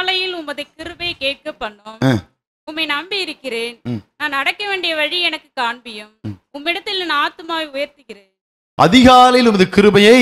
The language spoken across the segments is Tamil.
அதிகாலையில் உமது கிருபை கேட்க பண்ணும் ஆ. உம்மை நம்பி இருக்கிறேன் ம். நான் நடக்க வேண்டிய வழி எனக்கு காண்பியும் ம். உம்மிடத்தில் என் ஆத்துமாவை உயர்த்துகிறேன் அதிகாலையில் உமது கிருபையை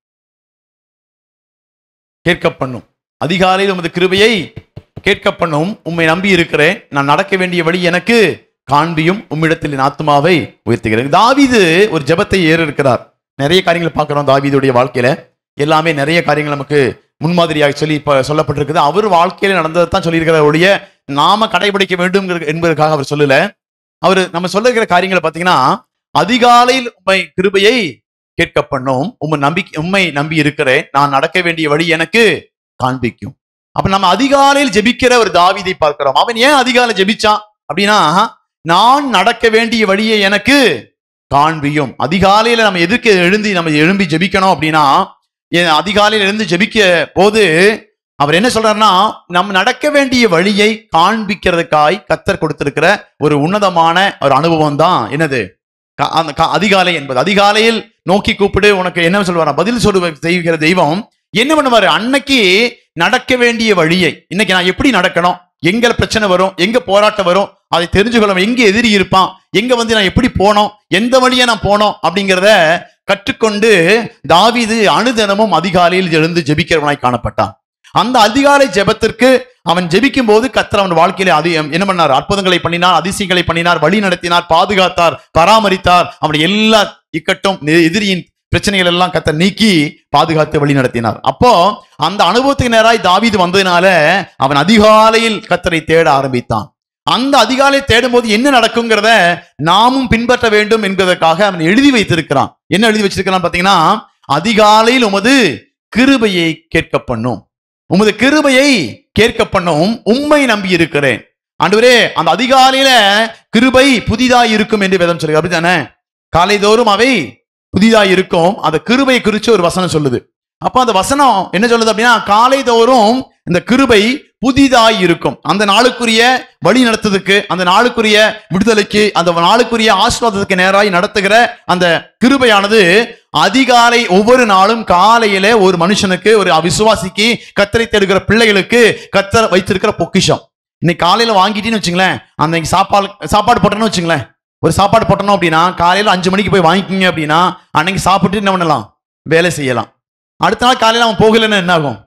கேட்க பண்ணும் அதிகாலையில் உமது கிருபையை கேட்க பண்ணும் உம்மை நம்பி இருக்கிறேன் நான் நடக்க வேண்டிய வழி எனக்கு காண்பியும் உம்மிடத்தில் என் ஆத்மாவை உயர்த்துகிறேன் தாவீது ஒரு ஜெபத்தை ஏற இருக்கிறார் நிறைய காரியங்களை பார்க்கிறோம் தாவீதுடைய வாழ்க்கையில எல்லாமே நிறைய காரியங்கள் நமக்கு முன்மாதிரியாக சொல்லி இப்ப சொல்லப்பட்டிருக்குது அவர் வாழ்க்கையில நடந்ததை தான் சொல்லியிருக்கிறார் ஒழிய நாம கடைபிடிக்க வேண்டும் என்பதற்காக அவர் சொல்லல அவர் நம்ம சொல்லுகிற காரியங்களை பார்த்தீங்கன்னா அதிகாலையில் உம்மை கிருபையை கேட்க பண்ணும் உம்மை நம்பி உண்மை நம்பி இருக்கிறேன் நான் நடக்க வேண்டிய வழி எனக்கு காண்பிக்கும் அப்ப நம்ம அதிகாலையில் ஜெபிக்கிற ஒரு தாவீதை பார்க்கிறோம் அவன் ஏன் அதிகாலை ஜெபிச்சான் அப்படின்னா நான் நடக்க வேண்டிய வழியை எனக்கு காண்பியும் அதிகாலையில நம்ம எதுக்கு எழுந்தி நம்ம எழும்பி ஜெபிக்கணும் அப்படின்னா ஏன் அதிகாலையில் எழுந்து ஜெபிக்க போது அவர் என்ன சொல்றாருன்னா நம்ம நடக்க வேண்டிய வழியை காண்பிக்கிறதுக்காய் கத்தர் கொடுத்திருக்கிற ஒரு உன்னதமான ஒரு அனுபவம் தான் என்னது க- அந்த க- அதிகாலை என்பது அதிகாலையில் நோக்கி கூப்பிடு உனக்கு என்ன சொல்லுவாரா பதில் சொல்லுவ செய்கிற தெய்வம் என்ன பண்ணுவாரு அன்னைக்கு நடக்க வேண்டிய வழியை இன்னைக்கு நான் எப்படி நடக்கணும் எங்க பிரச்சனை வரும் எங்க போராட்டம் வரும் அதை தெரிஞ்சுக்கணும் எங்க எதிரி இருப்பான் எங்க வந்து நான் எப்படி போனோம் எந்த வழியா நான் போனோம் அப்படிங்கிறத கற்றுக்கொண்டு தாவீது அனுதினமும் அதிகாலையில் எழுந்து ஜெபிக்கிறவனாய் காணப்பட்டான் அந்த அதிகாலை ஜெபத்திற்கு அவன் ஜெபிக்கும் போது கத்தர் அவன் வாழ்க்கையில அது என்ன பண்ணார் அற்புதங்களை பண்ணினார் அதிசயங்களை பண்ணினார் வழி நடத்தினார் பாதுகாத்தார் பராமரித்தார் அவன் எல்லா இக்கட்டும் நெ- எதிரியின் பிரச்சனைகள் எல்லாம் கத்தர் நீக்கி பாதுகாத்து வழி நடத்தினார் அப்போ அந்த அனுபவத்துக்கு நேராய் தாவீது வந்ததினால அவன் அதிகாலையில் கத்தரை தேட ஆரம்பித்தான் அந்த அதிகாலை தேடும் போது என்ன நடக்குங்கிறத நாமும் பின்பற்ற வேண்டும் என்பதற்காக அவன் எழுதி வைத்திருக்கிறான் என்ன எழுதி வச்சிருக்கிறான் பாத்தீங்கன்னா அதிகாலையில் உமது கிருபையை கேட்க பண்ணும் உமது கிருபையை கேட்க பண்ணும் உம்மை நம்பி இருக்கிறேன் ஆண்டவரே அந்த அதிகாலையில கிருபை புதிதாய் இருக்கும் என்று வேதம் சொல்லுங்க அப்படித்தானே காலைதோறும் அவை புதிதாய் இருக்கும் அந்த கிருபை குறித்து ஒரு வசனம் சொல்லுது அப்ப அந்த வசனம் என்ன சொல்லுது அப்படின்னா காலைதோறும் இந்த கிருபை புதிதாய் இருக்கும் அந்த நாளுக்குரிய வழி நடத்துறதுக்கு அந்த நாளுக்குரிய விடுதலைக்கு அந்த நாளுக்குரிய ஆசீர்வாதத்துக்கு நேராய் நடத்துகிற அந்த கிருபையானது அதிகாலை ஒவ்வொரு நாளும் காலையில ஒரு மனுஷனுக்கு ஒரு விசுவாசிக்கு கத்தரை தேடுகிற பிள்ளைகளுக்கு கத்தர் வைத்திருக்கிற பொக்கிஷம் இன்னைக்கு காலையில வாங்கிட்டீன்னு வச்சுங்களேன் அன்னைக்கு சாப்பாடு சாப்பாடு போட்டோன்னு வச்சுங்களேன் ஒரு சாப்பாடு போட்டணும் அப்படின்னா காலையில அஞ்சு மணிக்கு போய் வாங்கிக்கிங்க அப்படின்னா அன்னைக்கு சாப்பிட்டு என்ன பண்ணலாம் வேலை செய்யலாம் அடுத்த நாள் காலையில அவன் போகலைன்னா என்ன ஆகும்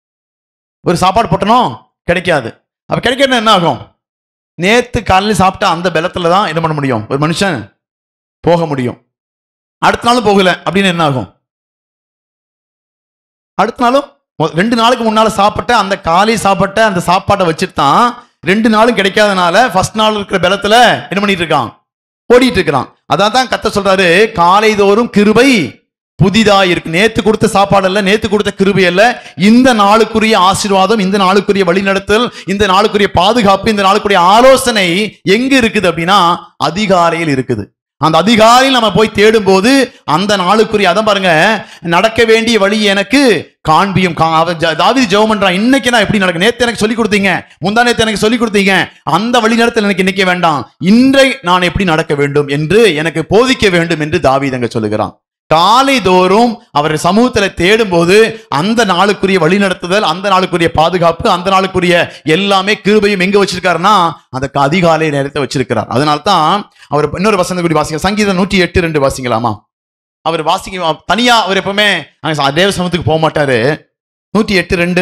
ஒரு சாப்பாடு போட்டணும் கிடைக்காது அப்ப கிடைக்கணும் என்ன ஆகும் நேத்து காலையில சாப்பிட்ட அந்த பலத்துல தான் என்ன பண்ண முடியும் ஒரு மனுஷன் போக முடியும் அடுத்த நாளும் போகல அப்படின்னு என்ன ஆகும் அடுத்த நாளும் மொ- ரெண்டு நாளுக்கு முன்னால சாப்பிட்ட அந்த காலை சாப்பிட்ட அந்த சாப்பாட்டை வச்சுட்டு தான் ரெண்டு நாளும் கிடைக்காதனால ஃபர்ஸ்ட் நாள் இருக்கிற பலத்துல என்ன பண்ணிட்டு இருக்கான் ஓடிட்டு இருக்கிறான் அதான் தான் கத்த சொல்றாரு காலைதோறும் கிருபை புதிதா இருக்கு நேத்து கொடுத்த சாப்பாடு அல்ல நேத்து கொடுத்த கிருபை அல்ல இந்த நாளுக்குரிய ஆசீர்வாதம் இந்த நாளுக்குரிய வழிநடத்தல் இந்த நாளுக்குரிய பாதுகாப்பு இந்த நாளுக்குரிய ஆலோசனை எங்க இருக்குது அப்படின்னா அதிகாலையில் இருக்குது அந்த அதிகாலையில் நம்ம போய் தேடும் போது அந்த நாளுக்குரிய அதான் பாருங்க நடக்க வேண்டிய வழி எனக்கு காண்பியும் கா- அவன் ஜ- தாவீது ஜெபம் பண்றான் இன்னைக்கு நான் எப்படி நடக்க நேத்து எனக்கு சொல்லி கொடுத்தீங்க முந்தா நேத்து எனக்கு சொல்லி கொடுத்தீங்க அந்த வழிநடத்தல் எனக்கு இன்னைக்கு வேண்டாம் இன்றை நான் எப்படி நடக்க வேண்டும் என்று எனக்கு போதிக்க வேண்டும் என்று தாவீது அங்க சொல்லுகிறான் காலை தோறும் அவர் சமூகத்துல தேடும் போது அந்த நாளுக்குரிய வழிநடத்துதல் அந்த நாளுக்குரிய பாதுகாப்பு அந்த நாளுக்குரிய எல்லாமே கிருபையும் எங்க வச்சிருக்காருன்னா அதுக்கு அதிகாலை நேரத்தை வச்சிருக்கிறார் அதனால தான் அவர் இன்னொரு வசந்த கூடி வாசிங்க சங்கீதம் நூற்றி எட்டு ரெண்டு வாசிங்களாமா அவர் வாசிக்க தனியா அவர் எப்பவுமே அங்க தேவ சமூகத்துக்கு போக மாட்டாரு நூற்றி எட்டு ரெண்டு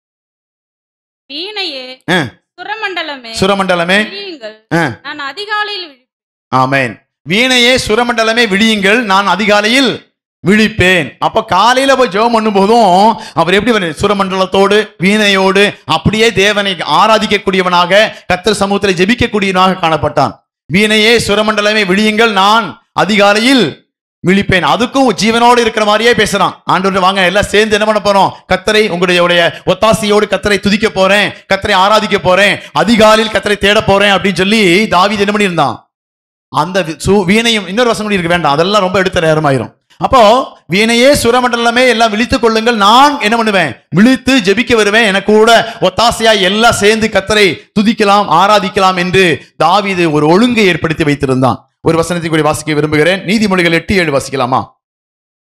வீணையே ஆ. சுரமண்டலமே சுரமண்டலமே விழியுங்கள். ஆ. நான் அதிகாலையில் விழி- ஆமென் வீணையே சுரமண்டலமே விழியுங்கள் நான் அதிகாலையில் விழிப்பேன் அப்ப காலையில போய் ஜெபம் பண்ணும் போதும் அவர் எப்படி வந்து சுரமண்டலத்தோடு வீணையோடு அப்படியே தேவனை ஆராதிக்கக்கூடியவனாக கத்தர் சமூகத்தில் ஜெபிக்கக்கூடியவனாக காணப்பட்டான் வீணையே சுரமண்டலமே விழியுங்கள் நான் அதிகாலையில் விழிப்பேன் அதுக்கும் ஜீவனோடு இருக்கிற மாதிரியே பேசுறான் ஆண்டவர் வாங்க எல்லாம் சேர்ந்து என்ன பண்ண போறோம் கத்தரை உங்களுடைய உடைய ஒத்தாசையோடு கத்தரை துதிக்க போறேன் கத்தரை ஆராதிக்க போறேன் அதிகாலையில் கத்தரை தேட போறேன் அப்படின்னு சொல்லி தாவீது என்ன பண்ணியிருந்தான் அந்த வி- சு- வீணையும் இன்னொரு வசனம் கூட இருக்க வேண்டாம் அதெல்லாம் ரொம்ப எடுத்த நேரமாயிரும் அப்போ வீணையே சுரமண்டலமே எல்லாம் விழித்துக் கொள்ளுங்கள் நான் என்ன பண்ணுவேன் விழித்து ஜெபிக்க வருவேன் எனக்கு கூட ஒத்தாசையா எல்லாம் சேர்ந்து கத்தரை துதிக்கலாம் ஆராதிக்கலாம் என்று தாவீது ஒரு ஒழுங்கை ஏற்படுத்தி வைத்திருந்தான் ஒரு வசனத்தை கூட வாசிக்க விரும்புகிறேன் நீதிமொழிகள் எட்டு ஏழு வாசிக்கலாமா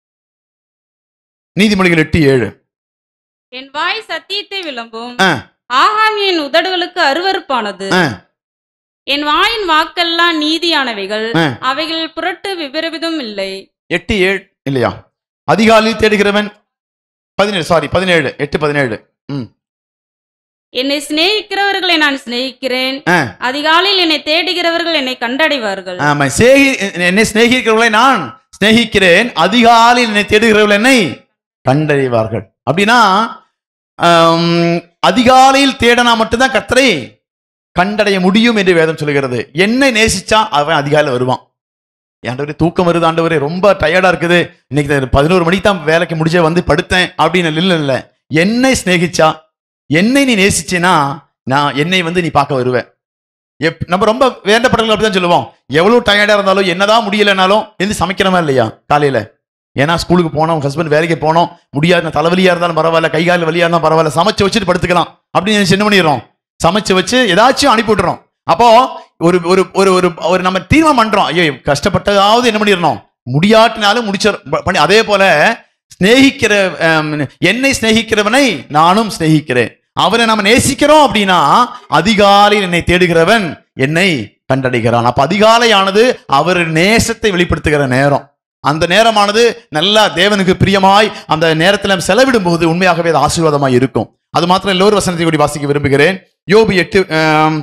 நீதிமொழிகள் எட்டு ஏழு என் வாய் சத்தியத்தை விளம்பும் ஆ. ஆகாமியின் உதடுகளுக்கு அருவருப்பானது ஆ, என் வாயின் வாக்கெல்லாம் நீதியானவைகள் ஆ. அவைகள் புரட்டு விபரீதம் இல்லை எட்டு ஏழு இல்லையா அதிகாலையில் தேடுகிறவன் பதினேழு சாரி பதினேழு எட்டு பதினேழு ம் என்னை சிநேகிக்கிறவர்களை நான் சிநேகிக்கிறேன் ஆ. அதிகாலையில் என்னை தேடுகிறவர்கள் என்னை கண்டடைவார்கள் ஆமா சேகி என்னை சிநேகிக்கிறவர்களை நான் சிநேகிக்கிறேன் அதிகாலையில் என்னை தேடுகிறவர்கள் என்னை கண்டறிவார்கள் அப்படின்னா ஆம், அதிகாலையில் தேடனா மட்டும்தான் கர்த்தரை கண்டடைய முடியும் என்று வேதம் சொல்லுகிறது என்னை நேசிச்சா அவன் அதிகாலையில் வருவான் ஆண்டவரே தூக்கம் வருது ஆண்டவரே ரொம்ப டயர்டா இருக்குது இன்னைக்கு பதினோரு மணிக்கு தான் வேலைக்கு முடிச்சே வந்து படுத்தேன் அப்படின்னு இல்லை இல்லை என்னை சிநேகிச்சா என்னை நீ நேசிச்சேனா நான் என்னை வந்து நீ பார்க்க வருவேன் எப் நம்ம ரொம்ப வேண்டப்பட்டவர்கள் அப்படிதான் சொல்லுவோம் எவ்வளவு டயர்டா இருந்தாலும் என்னதான் முடியலைனாலும் எந்த சமைக்கிறோமா இல்லையா காலையில ஏன்னா ஸ்கூலுக்கு போனோம் ஹஸ்பண்ட் வேலைக்கு போனோம் முடியாது நான் தலைவலியா இருந்தாலும் பரவாயில்ல கை கால் வலியா இருந்தாலும் பரவாயில்ல சமைச்சு வச்சுட்டு படுத்துக்கலாம் அப்படின்னு நினைச்சு என்ன பண்ணிடுறோம் சமைச்சு வச்சு ஏதாச்சும் அனுப்பி விட்டுறோம் அப்போ ஒரு ஒரு ஒரு ஒரு ஒரு நம்ம தீர்மானம் பண்றோம் ஐயோ கஷ்டப்பட்டதாவது என்ன பண்ணிடணும் முடியாட்டினாலும் முடிச்சிட பண்ணி அதே போல சிநேகிக்கிற ஆம், என்னை சிநேகிக்கிறவனை நானும் சிநேகிக்கிறேன் அவரை நம்ம நேசிக்கிறோம் அப்படின்னா அதிகாலையில் என்னை தேடுகிறவன் என்னை கண்டடைகிறான் அப்ப அதிகாலையானது அவர் நேசத்தை வெளிப்படுத்துகிற நேரம் அந்த நேரமானது நல்லா தேவனுக்கு பிரியமாய் அந்த நேரத்தில் நம்ம செலவிடும் போது உண்மையாகவே அது ஆசீர்வாதமாய் இருக்கும் அது மாத்திரம் எல்லோரும் வசனத்தை கூடி வாசிக்க விரும்புகிறேன் யோபு எட்டு ஆம்,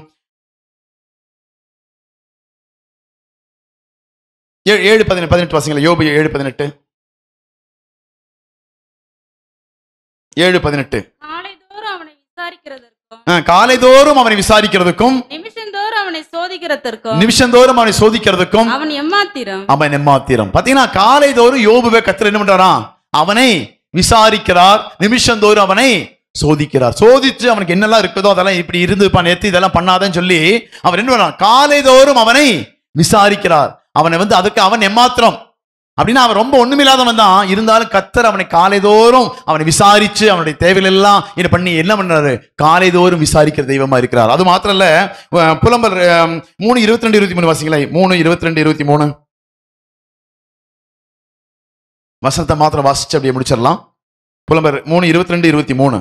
ஏ- ஏழு பதினெட்டு பதினெட்டு வாசிங்களா யோபு ஏழு பதினெட்டு ஏழு பதினெட்டு நாளைதோறும் அவனை விசாரிக்கிறதற்கும் ஆ, காலைதோறும் அவனை விசாரிக்கிறதுக்கும் நிமிஷந்தோறும் அவனை சோதிக்கிறதற்கும் நிமிஷந்தோறும் அவனை சோதிக்கிறதுக்கும் அவன் எம்மாத்திரம் அவன் எம்மாத்திரம் பாத்தீங்கன்னா காலைதோறும் யோபுவை கத்தர் என்ன பண்றாராம் அவனை விசாரிக்கிறார் நிமிஷந்தோறும் அவனை சோதிக்கிறார் சோதிச்சு அவனுக்கு என்னெல்லாம் இருக்குதோ அதெல்லாம் இப்படி இருந்துப்பா நேத்து இதெல்லாம் பண்ணாதன்னு சொல்லி அவர் என்ன பண்றார் காலைதோறும் அவனை விசாரிக்கிறார் அவனை வந்து அதுக்கு அவன் எம்மாத்திரம் அப்படின்னா அவன் ரொம்ப ஒண்ணுமில்லாதவன் தான் இருந்தாலும் கத்தர் அவனை காலைதோறும் அவனை விசாரிச்சு அவனுடைய தேவைகள் எல்லாம் என்ன பண்ணி என்ன பண்றாரு காலைதோறும் விசாரிக்கிற தெய்வமா இருக்கிறார் அது மாத்திரம் இல்ல அஹ் புலம்பல் அஹ், மூணு இருபத்தி ரெண்டு இருபத்தி மூணு வாசிங்களேன் மூணு இருபத்தி ரெண்டு இருபத்தி மூணு வசனத்தை மாத்திரம் வாசிச்சு அப்படியே முடிச்சிடலாம் புலம்பர் மூணு இருபத்தி ரெண்டு இருபத்தி மூணு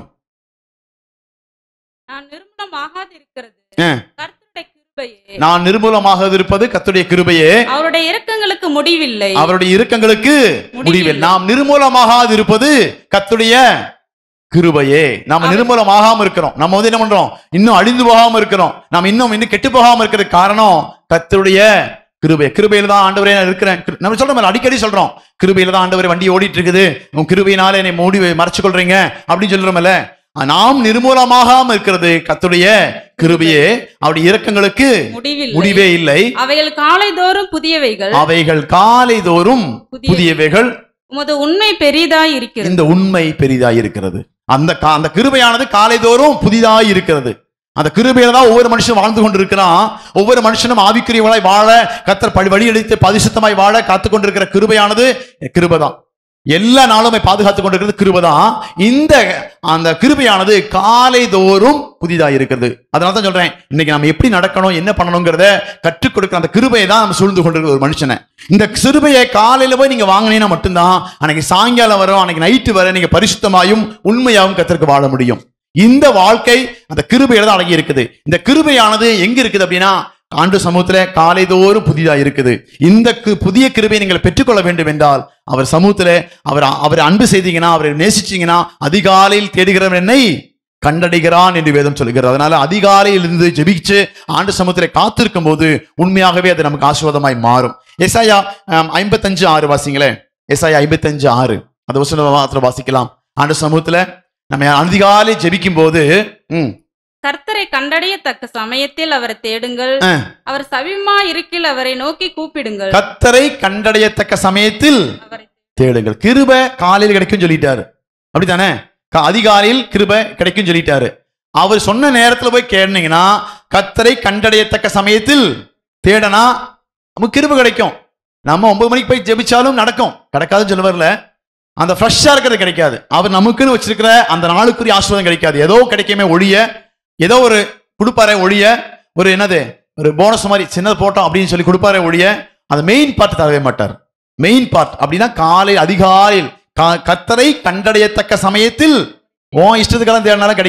நான் நிர்மூலமாகாது இருக்கிறது ஆ. கர்த்தருடைய கிருபையே நான் நிர்மூலமாக இருப்பது கத்துடைய கிருபையே அவருடைய இரக்கங்களுக்கு முடிவில்லை அவருடைய இறுக்கங்களுக்கு முடிவில் முடிவில்லை. நாம் நிர்மூலமாகாது இருப்பது கத்துடைய கிருபையே நாம அவர்- நிர்மூலமாகாம இருக்கிறோம் நம்ம வந்து என்ன பண்றோம் இன்னும் அழிந்து போகாம இருக்கிறோம் நாம் இன்னும் இன்னும் கெட்டு போகாம இருக்கிறதுக்கு காரணம் கத்துடைய கிருபை கிருபையில தான் ஆண்டவரே நான் இருக்கிறேன் கிரு- நம்ம சொல்றோம் அடிக்கடி சொல்றோம் கிருபையில தான் ஆண்டவரே வண்டி ஓடிட்டு இருக்குது உன் கிருபையினால என்னை மூடி மறைச்சு கொள்றீங்க அப்படின்னு சொல்றோம்ல நாம் நிர்மூலமாகாம இருக்கிறது கத்துடைய கிருபையே அவருடைய இரக்கங்களுக்கு முடிவில்லை முடிவே இல்லை அவைகள் காலைதோறும் புதியவைகள் அவைகள் காலைதோறும் புதிய புதியவைகள் உமது உண்மை பெரிதாய் இருக்கிறது இந்த உண்மை பெரிதாய் இருக்கிறது அந்த கா- அந்த கிருபையானது காலைதோறும் புதிதாய் இருக்கிறது அந்த கிருபையில தான் ஒவ்வொரு மனுஷனும் வாழ்ந்து கொண்டிருக்கிறான் ஒவ்வொரு மனுஷனும் ஆவிக்குரியவளாய் வாழ கத்தர் பழி வழியடித்து பரிசுத்தமாய் வாழ காத்து கொண்டிருக்கிற கிருபையானது கிருபைதான் எல்லா நாளுமே பாதுகாத்து கொண்டிருக்கிறது கிருபைதான் இந்த அந்த கிருபையானது காலைதோறும் புதிதாக இருக்கிறது அதனால தான் சொல்றேன் இன்னைக்கு நம்ம எப்படி நடக்கணும் என்ன பண்ணணுங்கிறத கற்றுக் கொடுக்கிற அந்த கிருபையை தான் நம்ம சூழ்ந்து கொண்டிருக்கிற ஒரு மனுஷனை இந்த சிறுபையை காலையில போய் நீங்க வாங்கினீங்கன்னா மட்டும்தான் அன்னைக்கு சாயங்காலம் வரும் அன்னைக்கு நைட்டு வர நீங்க பரிசுத்தமாயும் உண்மையாவும் கத்திற்கு வாழ முடியும் இந்த வாழ்க்கை அந்த கிருபையில தான் அடங்கி இருக்குது இந்த கிருபையானது எங்க இருக்குது அப்படின்னா ஆண்டு சமூகத்துல காலைதோறும் புதிதா இருக்குது இந்த கு- புதிய கிருபையை நீங்கள் பெற்றுக்கொள்ள வேண்டும் என்றால் அவர் சமூகத்துல அவர் அவர் அன்பு செய்தீங்கன்னா அவரை நேசிச்சீங்கன்னா அதிகாலையில் தேடுகிறவன் என்னை கண்டடைகிறான் என்று வேதம் சொல்கிறது அதனால அதிகாலையில் இருந்து ஜெபிச்சு ஆண்டு சமூகத்தில் காத்திருக்கும் போது உண்மையாகவே அது நமக்கு ஆசீர்வாதமாய் மாறும் எஸ்ஐயா ஐம்பத்தஞ்சு ஆறு வாசிங்களேன் எஸ்ஐயா ஐம்பத்தஞ்சு ஆறு அது வசனம் மாத்திரம் வாசிக்கலாம் ஆண்டு சமூகத்துல நம்ம அதிகாலை ஜெபிக்கும் போது ம், கர்த்தரை கண்டடையத்தக்க சமயத்தில் அவரை தேடுங்கள் ஆ. அவர் சவிமா இருக்கில் அவரை நோக்கி கூப்பிடுங்கள் கத்தரை கண்டடையத்தக்க சமயத்தில் அவரை தேடுங்கள் கிருபை காலையில் கிடைக்கும் சொல்லிட்டாரு அப்படித்தானே க- அதிகாலையில் கிருபை கிடைக்கும் சொல்லிட்டாரு அவர் சொன்ன நேரத்துல போய் கேட்டீங்கன்னா கத்தரை கண்டடையத்தக்க சமயத்தில் தேடனா நமக்கு கிருபை கிடைக்கும் நம்ம ஒன்பது மணிக்கு போய் ஜெபிச்சாலும் நடக்கும் கிடைக்காதுன்னு சொல்ல வரல அந்த ஃப்ரெஷ்ஷாக இருக்கிறது கிடைக்காது அவர் நமக்குன்னு வச்சிருக்கிற அந்த நாளுக்குரிய ஆசீர்வாதம் கிடைக்காது ஏதோ கிடைக்குமே ஒழிய ஏதோ ஒரு கொடுப்பாரே ஒழிய ஒரு என்னது ஒரு போனஸ் மாதிரி சின்னது போட்டோம் அப்படின்னு சொல்லி கொடுப்பாரே ஒழிய அந்த மெயின் பார்ட் தரவே மாட்டார் மெயின் பார்ட் அப்படின்னா காலை அதிகாலையில் கா- கத்தரை கண்டடையத்தக்க சமயத்தில் உன் இஷ்டத்துக்கெல்லாம் தேடினாலும் கிடைக்காது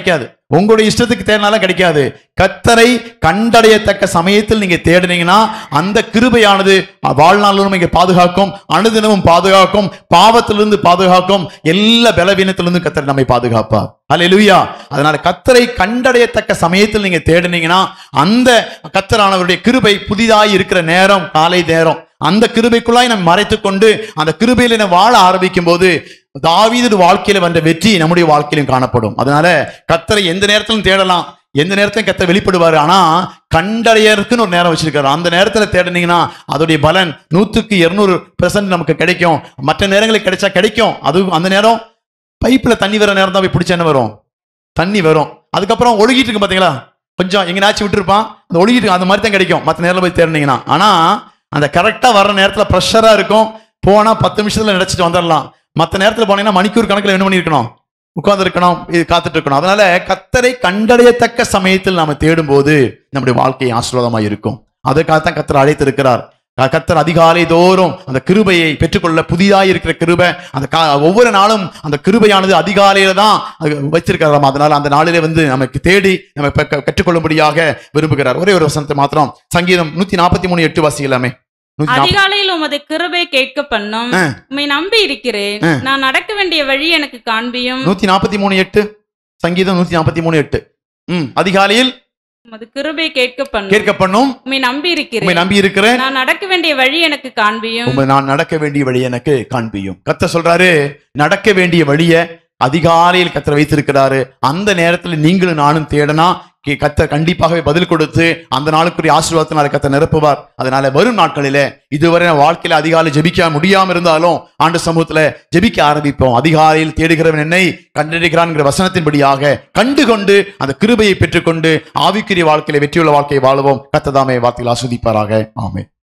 உங்களுடைய இஷ்டத்துக்கு தேடினாலும் கிடைக்காது கத்தரை கண்டடையத்தக்க சமயத்தில் நீங்க தேடினீங்கன்னா அந்த கிருபையானது வாழ்நாளிலும் இங்க பாதுகாக்கும் அனுதினமும் பாதுகாக்கும் பாவத்திலிருந்து பாதுகாக்கும் எல்லா பலவீனத்திலிருந்து கத்தர் நம்மை பாதுகாப்பார் அல்லேலூயா அதனால கத்தரை கண்டடையத்தக்க சமயத்தில் நீங்க தேடினீங்கன்னா அந்த கத்தரானவருடைய கிருபை புதிதாய் இருக்கிற நேரம் காலை நேரம் அந்த கிருபைக்குள்ளாய் நம்ம மறைத்துக் கொண்டு அந்த கிருபையில நம்ம வாழ ஆரம்பிக்கும் போது தாவீது வாழ்க்கையில வந்த வெற்றி நம்முடைய வாழ்க்கையிலும் காணப்படும் அதனால கத்தரை எந்த நேரத்திலும் தேடலாம் எந்த நேரத்திலும் கத்தர் வெளிப்படுவாரு ஆனா கண்டடையறதுக்குன்னு ஒரு நேரம் வச்சிருக்காரு அந்த நேரத்துல தேடினீங்கன்னா அதோடைய பலன் நூத்துக்கு இருநூறு பெர்சன்ட் நமக்கு கிடைக்கும் மற்ற நேரங்களுக்கு கிடைச்சா கிடைக்கும் அது அந்த நேரம் பைப்ல தண்ணி வர நேரம் தான் போய் பிடிச்ச என்ன வரும் தண்ணி வரும் அதுக்கப்புறம் ஒழுகிட்டு இருக்கு பாத்தீங்களா கொஞ்சம் எங்கேனாச்சும் விட்டுருப்பான் அந்த ஒழுகிட்டு இருக்கு, அந்த மாதிரி தான் கிடைக்கும் மற்ற நேரம் போய் தேடினீங்கன்னா ஆனா அந்த கரெக்டா வர்ற நேரத்துல ப்ரெஷரா இருக்கும் போனா பத்து நிமிஷத்துல நினைச்சிட்டு வந்துடலாம் மற்ற நேரத்துல போனீங்கன்னா மணிக்கூர் கணக்குல என்ன பண்ணிருக்கணும் உட்கார்ந்து இருக்கணும் இது காத்துட்டு இருக்கணும் அதனால கத்தரை கண்டடையத்தக்க சமயத்தில் நாம தேடும்போது நம்முடைய வாழ்க்கை ஆசீர்வாதமா இருக்கும் அதற்காகத்தான் கத்தர் அழைத்திருக்கிறார் க- கத்தர் அதிகாலை தோறும் அந்த கிருபையை பெற்றுக்கொள்ள புதிதாய் இருக்கிற கிருபை அந்த கா- ஒவ்வொரு நாளும் அந்த கிருபையானது அதிகாலையில தான் அது வச்சிருக்கிறாராம் அதனால அந்த நாளிலே வந்து நமக்கு தேடி நம்ம பெ- க- கற்றுக்கொள்ளும்படியாக விரும்புகிறார் ஒரே ஒரு வசனத்தை மாத்திரம் சங்கீதம் நூத்தி நாற்பத்தி மூணு எட்டு வாசிக்கலாமே நூத்தி நாற்பத்தி அதிகாலையில் உமது கிருபை கேட்க பண்ணும் ஆ. உம்மை நம்பி இருக்கிறேன் ஆ. நான் நடக்க வேண்டிய வழி எனக்கு காண்பியும் நூத்தி நாற்பத்தி மூணு எட்டு சங்கீதம் நூத்தி நாற்பத்தி மூணு எட்டு ம் அதிகாலையில் உமது கிருபை கேட்க பண்ணும் கேட்க பண்ணும் உம்மை நம்பி உண்மை இருக்கிறேன் நம்பி இருக்கிறேன் நான் நடக்க வேண்டிய வழி எனக்கு காண்பியும் உண்மை நான் நடக்க வேண்டிய வழி எனக்கு காண்பியும் கத்த சொல்றாரு நடக்க வேண்டிய வழிய அதிகாலையில் கத்தர் வைத்திருக்கிறாரு அந்த நேரத்துல நீங்களும் நானும் தேடனா கி- கத்தர் கண்டிப்பாகவே பதில் கொடுத்து அந்த நாளுக்குரிய ஆசீர்வாதத்தினால கத்தர் நிரப்புவார் அதனால வரும் நாட்களில இதுவரை நான் வாழ்க்கையில அதிகாலை ஜெபிக்க முடியாம இருந்தாலும் ஆண்டு சமூகத்துல ஜெபிக்க ஆரம்பிப்போம் அதிகாலையில் தேடுகிறவன் என்னை கண்டறிகிறான்ங்கிற வசனத்தின்படியாக கண்டு கொண்டு அந்த கிருபையை பெற்றுக்கொண்டு ஆவிக்குரிய வாழ்க்கையில வெற்றியுள்ள வாழ்க்கையை வாழுவோம் கத்ததாமே வார்த்தையில் ஆஸ்வதிப்பாராக ஆமென்